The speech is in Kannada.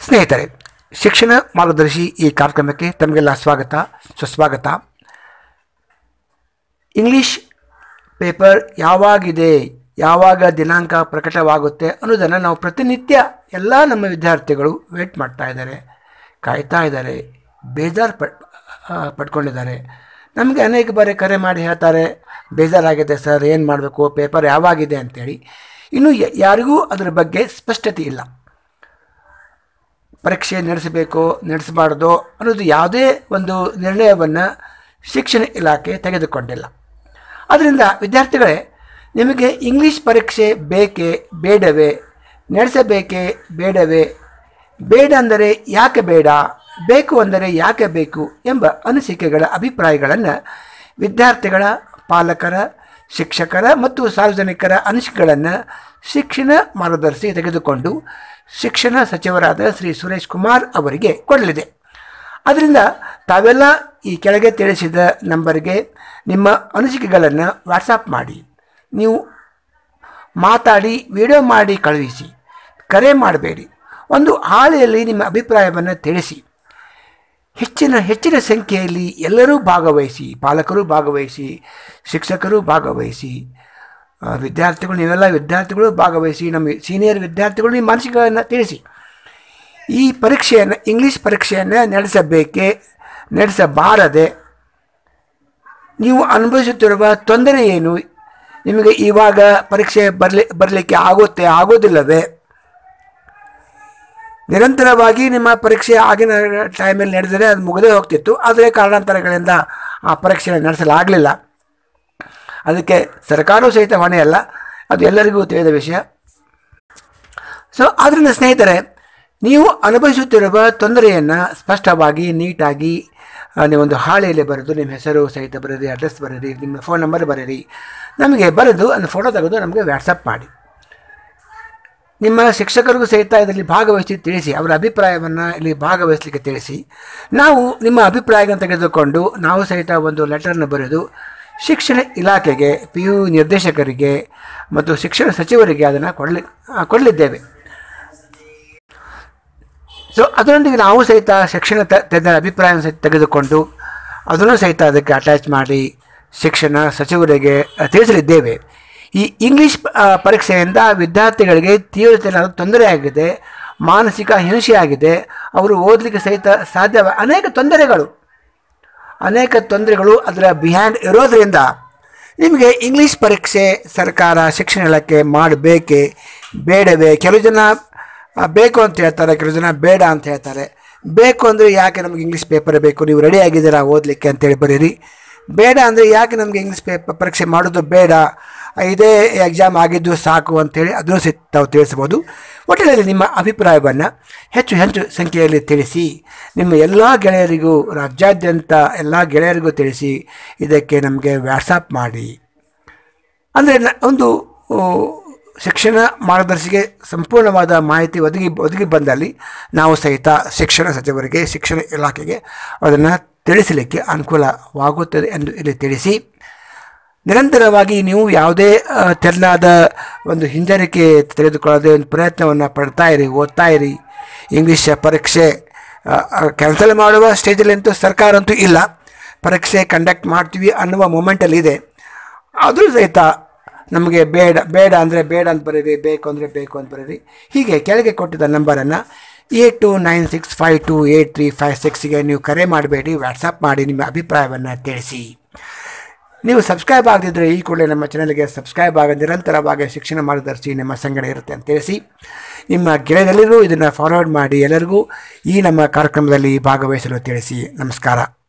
ಸ್ನೇಹಿತರೆ ಶಿಕ್ಷಣ ಮಾರ್ಗದರ್ಶಿ ಈ ಕಾರ್ಯಕ್ರಮಕ್ಕೆ ತಮಗೆಲ್ಲ ಸ್ವಾಗತ ಸುಸ್ವಾಗತ ಇಂಗ್ಲಿಷ್ ಪೇಪರ್ ಯಾವಾಗಿದೆ ಯಾವಾಗ ದಿನಾಂಕ ಪ್ರಕಟವಾಗುತ್ತೆ ಅನ್ನೋದನ್ನು ನಾವು ಪ್ರತಿನಿತ್ಯ ಎಲ್ಲ ನಮ್ಮ ವಿದ್ಯಾರ್ಥಿಗಳು ವೇಟ್ ಮಾಡ್ತಾ ಇದ್ದಾರೆ ಕಾಯ್ತಾ ಇದ್ದಾರೆ ಬೇಜಾರು ಪಡ್ ಆ, ಪಡ್ಕೊಂಡಿದ್ದಾರೆ ನಮಗೆ ಅನೇಕ ಬಾರಿ ಕರೆ ಮಾಡಿ ಹೇಳ್ತಾರೆ ಬೇಜಾರಾಗಿದೆ ಸರ್ ಏನು ಮಾಡಬೇಕು ಪೇಪರ್ ಯಾವಾಗಿದೆ ಅಂತೇಳಿ ಇನ್ನು ಯ- ಯಾರಿಗೂ ಅದರ ಬಗ್ಗೆ ಸ್ಪಷ್ಟತೆ ಇಲ್ಲ ಪರೀಕ್ಷೆ ನಡೆಸಬೇಕು ನಡೆಸಬಾರ್ದು ಅನ್ನೋದು ಯಾವುದೇ ಒಂದು ನಿರ್ಣಯವನ್ನು ಶಿಕ್ಷಣ ಇಲಾಖೆ ತೆಗೆದುಕೊಂಡಿಲ್ಲ ಅದರಿಂದ ವಿದ್ಯಾರ್ಥಿಗಳೇ ನಿಮಗೆ ಇಂಗ್ಲೀಷ್ ಪರೀಕ್ಷೆ ಬೇಕೇ ಬೇಡವೇ ನಡೆಸಬೇಕೇ ಬೇಡವೇ ಬೇಡ ಅಂದರೆ ಯಾಕೆ ಬೇಡ ಬೇಕು ಅಂದರೆ ಯಾಕೆ ಬೇಕು ಎಂಬ ಅನಿಸಿಕೆಗಳ ಅಭಿಪ್ರಾಯಗಳನ್ನು ವಿದ್ಯಾರ್ಥಿಗಳ ಪಾಲಕರ ಶಿಕ್ಷಕರ ಮತ್ತು ಸಾರ್ವಜನಿಕರ ಅನಿಸಿಕೆಗಳನ್ನು ಶಿಕ್ಷಣ ಮಾರ್ಗದರ್ಶಿ ತೆಗೆದುಕೊಂಡು ಶಿಕ್ಷಣ ಸಚಿವರಾದ ಶ್ರೀ ಸುರೇಶ್ ಕುಮಾರ್ ಅವರಿಗೆ ಕೊಡಲಿದೆ ಅದರಿಂದ ತಾವೆಲ್ಲ ಈ ಕೆಳಗೆ ತಿಳಿಸಿದ ನಂಬರ್ಗೆ ನಿಮ್ಮ ಅನಿಸಿಕೆಗಳನ್ನು ವಾಟ್ಸಪ್ ಮಾಡಿ ನೀವು ಮಾತಾಡಿ ವಿಡಿಯೋ ಮಾಡಿ ಕಳುಹಿಸಿ ಕರೆ ಮಾಡಬೇಡಿ ಒಂದು ಹಾಳೆಯಲ್ಲಿ ನಿಮ್ಮ ಅಭಿಪ್ರಾಯವನ್ನು ತಿಳಿಸಿ ಹೆಚ್ಚಿನ ಹೆಚ್ಚಿನ ಸಂಖ್ಯೆಯಲ್ಲಿ ಎಲ್ಲರೂ ಭಾಗವಹಿಸಿ ಪಾಲಕರು ಭಾಗವಹಿಸಿ ಶಿಕ್ಷಕರು ಭಾಗವಹಿಸಿ ಆ, ವಿದ್ಯಾರ್ಥಿಗಳು ನೀವೆಲ್ಲ ವಿದ್ಯಾರ್ಥಿಗಳು ಭಾಗವಹಿಸಿ ನಮ್ಮ ಸೀನಿಯರ್ ವಿದ್ಯಾರ್ಥಿಗಳು ನಿಮ್ಮ ಮಾನಸಿಕಗಳನ್ನು ತಿಳಿಸಿ ಈ ಪರೀಕ್ಷೆಯನ್ನು ಇಂಗ್ಲೀಷ್ ಪರೀಕ್ಷೆಯನ್ನು ನಡೆಸಬೇಕೇ ನಡೆಸಬಾರದೆ ನೀವು ಅನುಭವಿಸುತ್ತಿರುವ ತೊಂದರೆ ಏನು ನಿಮಗೆ ಇವಾಗ ಪರೀಕ್ಷೆ ಬರಲಿ ಬರಲಿಕ್ಕೆ ಆಗುತ್ತೆ ಆಗೋದಿಲ್ಲವೇ ನಿರಂತರವಾಗಿ ನಿಮ್ಮ ಪರೀಕ್ಷೆ ಆಗಿನ ಟೈಮಲ್ಲಿ ನಡೆದರೆ ಅದು ಮುಗದೇ ಹೋಗ್ತಿತ್ತು ಆದರೆ ಕಾರಣಾಂತರಗಳಿಂದ ಆ ಪರೀಕ್ಷೆ ನಡೆಸಲಾಗಲಿಲ್ಲ ಅದಕ್ಕೆ ಸರ್ಕಾರವೂ ಸಹಿತ ಹೊಣೆಯಲ್ಲ ಅದು ಎಲ್ಲರಿಗೂ ತಿಳಿದ ವಿಷಯ ಸೊ ಆದ್ದರಿಂದ ಸ್ನೇಹಿತರೆ ನೀವು ಅನುಭವಿಸುತ್ತಿರುವ ತೊಂದರೆಯನ್ನು ಸ್ಪಷ್ಟವಾಗಿ ನೀಟಾಗಿ ಆ, ನೀವೊಂದು ಹಾಳೆಯಲ್ಲಿ ಬರೆದು ನಿಮ್ಮ ಹೆಸರು ಸಹಿತ ಬರೀರಿ ಅಡ್ರೆಸ್ ಬರೀರಿ ನಿಮ್ಮ ಫೋನ್ ನಂಬರ್ ಬರೀರಿ ನಮಗೆ ಬರೆದು ಅದನ್ನು ಫೋಟೋ ತೆಗೆದು ನಮಗೆ ವ್ಯಾಟ್ಸಪ್ ಮಾಡಿ ನಿಮ್ಮ ಶಿಕ್ಷಕರಿಗೂ ಸಹಿತ ಇದರಲ್ಲಿ ಭಾಗವಹಿಸಿ ತಿಳಿಸಿ ಅವರ ಅಭಿಪ್ರಾಯವನ್ನು ಇಲ್ಲಿ ಭಾಗವಹಿಸಲಿಕ್ಕೆ ತಿಳಿಸಿ ನಾವು ನಿಮ್ಮ ಅಭಿಪ್ರಾಯಗಳನ್ನು ತೆಗೆದುಕೊಂಡು ನಾವು ಸಹಿತ ಒಂದು ಲೆಟರ್ನ ಬರೆದು ಶಿಕ್ಷಣ ಇಲಾಖೆಗೆ ಪಿ ಯು ನಿರ್ದೇಶಕರಿಗೆ ಮತ್ತು ಶಿಕ್ಷಣ ಸಚಿವರಿಗೆ ಅದನ್ನು ಕೊಡಲಿ ಕೊಡಲಿದ್ದೇವೆ ಸೊ ಅದರೊಂದಿಗೆ ನಾವು ಸಹಿತ ಶಿಕ್ಷಣ ತ- ತಜ್ಞರ ಅಭಿಪ್ರಾಯ ಸಹಿತ ತೆಗೆದುಕೊಂಡು ಅದನ್ನು ಸಹಿತ ಅದಕ್ಕೆ ಅಟ್ಯಾಚ್ ಮಾಡಿ ಶಿಕ್ಷಣ ಸಚಿವರಿಗೆ ಅ, ತಿಳಿಸಲಿದ್ದೇವೆ ಈ ಇಂಗ್ಲೀಷ್ ಆ, ಪರೀಕ್ಷೆಯಿಂದ ವಿದ್ಯಾರ್ಥಿಗಳಿಗೆ ತೀವ್ರತೆಯ ತೊಂದರೆ ಆಗಿದೆ ಮಾನಸಿಕ ಹಿಂಸೆ ಆಗಿದೆ ಅವರು ಓದಲಿಕ್ಕೆ ಸಹಿತ ಸಾಧ್ಯ ಅನೇಕ ತೊಂದರೆಗಳು ಅನೇಕ ತೊಂದರೆಗಳು ಅದರ ಬಿಹ್ಯಾಂಡ್ ಇರೋದರಿಂದ ನಿಮಗೆ ಇಂಗ್ಲೀಷ್ ಪರೀಕ್ಷೆ ಸರ್ಕಾರ ಶಿಕ್ಷಣ ಇಲಾಖೆ ಮಾಡಬೇಕೇ ಬೇಡವೇ ಕೆಲವು ಜನ ಆ, ಬೇಕು ಅಂತ ಹೇಳ್ತಾರೆ ಕೆಲವು ಜನ ಬೇಡ ಅಂತ ಹೇಳ್ತಾರೆ ಬೇಕು ಅಂದರೆ ಯಾಕೆ ನಮಗೆ ಇಂಗ್ಲೀಷ್ ಪೇಪರ್ ಬೇಕು ನೀವು ರೆಡಿ ಆಗಿದ್ದೀರಾ ಓದಲಿಕ್ಕೆ ಅಂತೇಳಿ ಬರೀರಿ ಬೇಡ ಅಂದರೆ ಯಾಕೆ ನಮಗೆ ಇಂಗ್ಲೀಷ್ ಪೇಪರ್ ಪರೀಕ್ಷೆ ಮಾಡೋದು ಬೇಡ ಇದೇ ಎಕ್ಸಾಮ್ ಆಗಿದ್ದು ಸಾಕು ಅಂತೇಳಿ ಅದನ್ನು ಸಹಿತ ತಾವು ತಿಳಿಸ್ಬೋದು ಒಟ್ಟಿನಲ್ಲಿ ನಿಮ್ಮ ಅಭಿಪ್ರಾಯವನ್ನು ಹೆಚ್ಚು ಹೆಚ್ಚು ಸಂಖ್ಯೆಯಲ್ಲಿ ತಿಳಿಸಿ ನಿಮ್ಮ ಎಲ್ಲ ಗೆಳೆಯರಿಗೂ ರಾಜ್ಯಾದ್ಯಂತ ಎಲ್ಲ ಗೆಳೆಯರಿಗೂ ತಿಳಿಸಿ ಇದಕ್ಕೆ ನಮಗೆ ವ್ಯಾಟ್ಸಪ್ ಮಾಡಿ ಅಂದರೆ ನ- ಒಂದು ಓ, ಶಿಕ್ಷಣ ಮಾರ್ಗದರ್ಶಿಗೆ ಸಂಪೂರ್ಣವಾದ ಮಾಹಿತಿ ಒದಗಿ ಒದಗಿ ಬಂದಲ್ಲಿ ನಾವು ಸಹಿತ ಶಿಕ್ಷಣ ಸಚಿವರಿಗೆ ಶಿಕ್ಷಣ ಇಲಾಖೆಗೆ ಅದನ್ನು ತಿಳಿಸಲಿಕ್ಕೆ ಅನುಕೂಲವಾಗುತ್ತದೆ ಎಂದು ಇಲ್ಲಿ ತಿಳಿಸಿ ನಿರಂತರವಾಗಿ ನೀವು ಯಾವುದೇ ಆ, ತೆರನಾದ ಒಂದು ಹಿಂಜರಿಕೆ ತೆಗೆದುಕೊಳ್ಳದೆ ಒಂದು ಪ್ರಯತ್ನವನ್ನು ಪಡ್ತಾ ಇರಿ ಓದ್ತಾ ಇರಿ ಇಂಗ್ಲೀಷ್ ಪರೀಕ್ಷೆ ಕ್ಯಾನ್ಸಲ್ ಮಾಡುವ ಸ್ಟೇಜಲ್ಲಿ ಅಂತೂ ಸರ್ಕಾರ ಅಂತೂ ಇಲ್ಲ ಪರೀಕ್ಷೆ ಕಂಡಕ್ಟ್ ಮಾಡ್ತೀವಿ ಅನ್ನುವ ಮೂಮೆಂಟಲ್ಲಿ ಇದೆ ಆದರೂ ಸಹಿತ ನಮಗೆ ಬೇಡ ಬೇಡ ಅಂದರೆ ಬೇಡ ಅಂತ ಬರೀರಿ ಬೇಕು ಅಂದರೆ ಬೇಕು ಅಂತ ಬರೀರಿ ಹೀಗೆ ಕೆಳಗೆ ಕೊಟ್ಟಿದ್ದ ನಂಬರನ್ನು eight two nine six five two eight three five ಸಿಕ್ಸ್ಗೆ ನೀವು ಕರೆ ಮಾಡಬೇಡಿ ವಾಟ್ಸಪ್ ಮಾಡಿ ನಿಮ್ಮ ಅಭಿಪ್ರಾಯವನ್ನು ತಿಳಿಸಿ ನೀವು ಸಬ್ಸ್ಕ್ರೈಬ್ ಆಗದಿದ್ದರೆ ಈ ಕೂಡಲೇ ನಮ್ಮ ಚಾನಲ್ಗೆ ಸಬ್ಸ್ಕ್ರೈಬ್ ಆಗ ನಿರಂತರವಾಗಿ ಶಿಕ್ಷಣ ಮಾರ್ಗದರ್ಶಿ ನಿಮ್ಮ ಸಂಗಡ ಇರುತ್ತೆ ಅಂತ ತಿಳಿಸಿ ನಿಮ್ಮ ಗೆಳೆಯರೆಲ್ಲರೂ ಇದನ್ನು ಫಾರ್ವರ್ಡ್ ಮಾಡಿ ಎಲ್ಲರಿಗೂ ಈ ನಮ್ಮ ಕಾರ್ಯಕ್ರಮದಲ್ಲಿ ಭಾಗವಹಿಸಲು ತಿಳಿಸಿ ನಮಸ್ಕಾರ